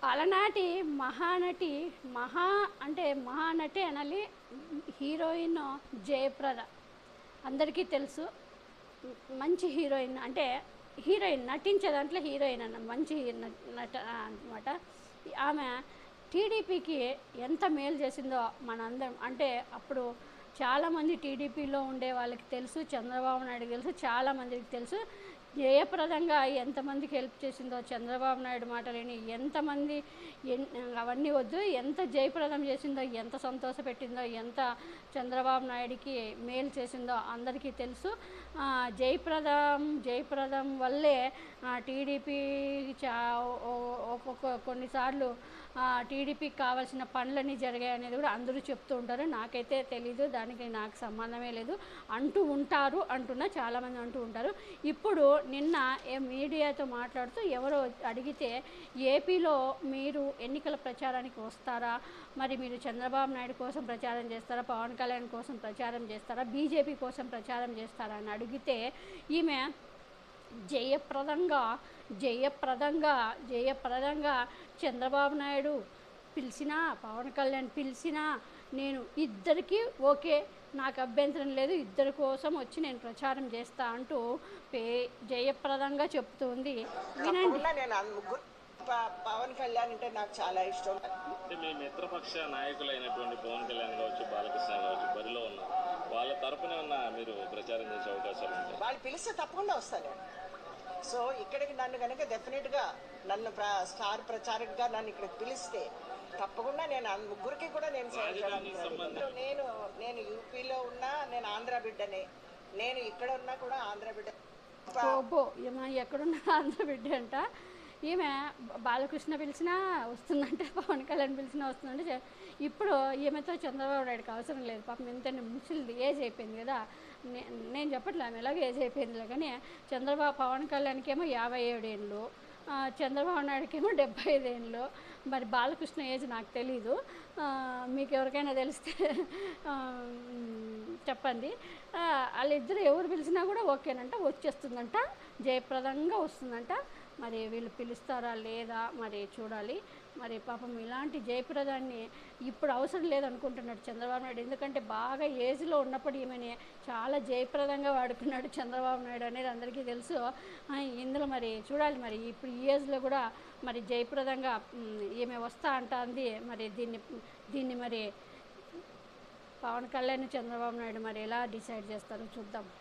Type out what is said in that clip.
అలనాటి మహానటి మహా అంటే మహానటి అనాలి హీరోయిన్ జయప్రద అందరికీ తెలుసు మంచి హీరోయిన్ అంటే హీరోయిన్ నటించే దాంట్లో హీరోయిన్ అన్న మంచి న- నట అనమాట ఆమె టీడీపీకి ఎంత మేలు చేసిందో మనందరం అంటే అప్పుడు చాలామంది టీడీపీలో ఉండే వాళ్ళకి తెలుసు చంద్రబాబు నాయుడు తెలుసు చాలామందికి తెలుసు జయప్రదంగా ఎంతమందికి హెల్ప్ చేసిందో చంద్రబాబు నాయుడు మాటలేని ఎంతమంది ఎన్ అవన్నీ వద్దు ఎంత జయప్రదం చేసిందో ఎంత సంతోషపెట్టిందో ఎంత చంద్రబాబు నాయుడికి మేలు చేసిందో అందరికీ తెలుసు ఆ, జయప్రదం జయప్రదం వల్లే టీడీపీ చా ఓ- ఒక్కొక్క కొన్నిసార్లు టీడీపీకి కావాల్సిన పనులన్నీ జరిగాయి అనేది కూడా అందరూ చెప్తూ ఉంటారు నాకైతే తెలీదు దానికి నాకు సంబంధమే లేదు అంటూ ఉంటారు అంటున్నా చాలామంది అంటూ ఉంటారు ఇప్పుడు నిన్న ఏ మీడియాతో మాట్లాడుతూ ఎవరో అడిగితే ఏపీలో మీరు ఎన్నికల ప్రచారానికి వస్తారా మరి మీరు చంద్రబాబు నాయుడు కోసం ప్రచారం చేస్తారా పవన్ కళ్యాణ్ కోసం ప్రచారం చేస్తారా బీజేపీ కోసం ప్రచారం చేస్తారా అని అడిగితే ఈమె జయప్రదంగా జయప్రదంగా జయప్రదంగా చంద్రబాబు నాయుడు పిలిచినా పవన్ కళ్యాణ్ పిలిచినా నేను ఇద్దరికి ఓకే నాకు అభ్యంతరం లేదు ఇద్దరి కోసం వచ్చి నేను ప్రచారం చేస్తా అంటూ పే జయప్రదంగా చెప్తుంది వినండి తప్పకుండా నేను ఆ ముగ్గురు ప- పవన్ కళ్యాణ్ అంటే నాకు చాలా ఇష్టం అంటే మీ మిత్రపక్ష నాయకులైనటువంటి పవన్ కళ్యాణ్ కావచ్చు బాలకృష్ణ కావచ్చు బరిలో ఉన్నారు వాళ్ళ తరపున ఉన్న మీరు ప్రచారం చేసే అవకాశాలు ఉంటాయి వాళ్ళు పిలిస్తే తప్పకుండా వస్తాను నేను సో ఇక్కడికి నన్ను కనుక డెఫినెట్గా నన్ను ప్ర స్టార్ ప్రచారకుగా నన్ను ఇక్కడికి పిలిస్తే తప్పకుండా నేను ఆ ముగ్గురికి కూడా నేను సేవ చేయడానికి రెడీ. నేను నేను యూపీలో ఉన్నా నేను ఆంధ్ర బిడ్డనే నేను ఇక్కడ ఉన్నా కూడా ఆంధ్ర బిడ్డ ఓబో ఈమె ఎక్కడున్నా ఆంధ్ర బిడ్డ అంట ఈమె బాలకృష్ణ పిలిచినా వస్తుందంటే పవన్ కళ్యాణ్ పిలిచినా వస్తుందంటే చె- ఇప్పుడు ఈమెతో చంద్రబాబు నాయుడుకి అవసరం లేదు పాపం ఎంత ముసలిది ఏజ్ అయిపోయింది కదా నే- నేను చెప్పట్లే ఆమె ఎలాగో ఏజ్ అయిపోయిందిలే కానీ చంద్రబాబు పవన్ కళ్యాణ్కి ఏమో యాభై ఏడు ఏళ్ళు ఆ, చంద్రబాబు నాయుడుకి ఏమో డెబ్బై ఐదు ఏళ్ళు మరి బాలకృష్ణ ఏజ్ నాకు తెలీదు ఆ, మీకు ఎవరికైనా తెలిస్తే ఆ, మ్, చెప్పండి ఆ, వాళ్ళిద్దరు ఎవరు పిలిచినా కూడా ఓకేనంట వచ్చేస్తుందంట జయప్రదంగా వస్తుందంట మరి వీళ్ళు పిలుస్తారా లేదా మరి చూడాలి మరి పాపం ఇలాంటి జయప్రదాన్ని ఇప్పుడు అవసరం లేదనుకుంటున్నాడు చంద్రబాబు నాయుడు ఎందుకంటే బాగా ఏజ్లో ఉన్నప్పుడు ఈమెని చాలా జయప్రదంగా వాడుకున్నాడు చంద్రబాబు నాయుడు అనేది అందరికీ తెలుసు ఆ, ఇందులో మరి చూడాలి మరి ఇప్పుడు ఈ ఏజ్లో కూడా మరి జయప్రదంగా మ్, ఈమె వస్తా అంటుంది మరి దీన్ని దీన్ని మరి పవన్ కళ్యాణ్ చంద్రబాబు నాయుడు మరి ఎలా డిసైడ్ చేస్తారో చూద్దాం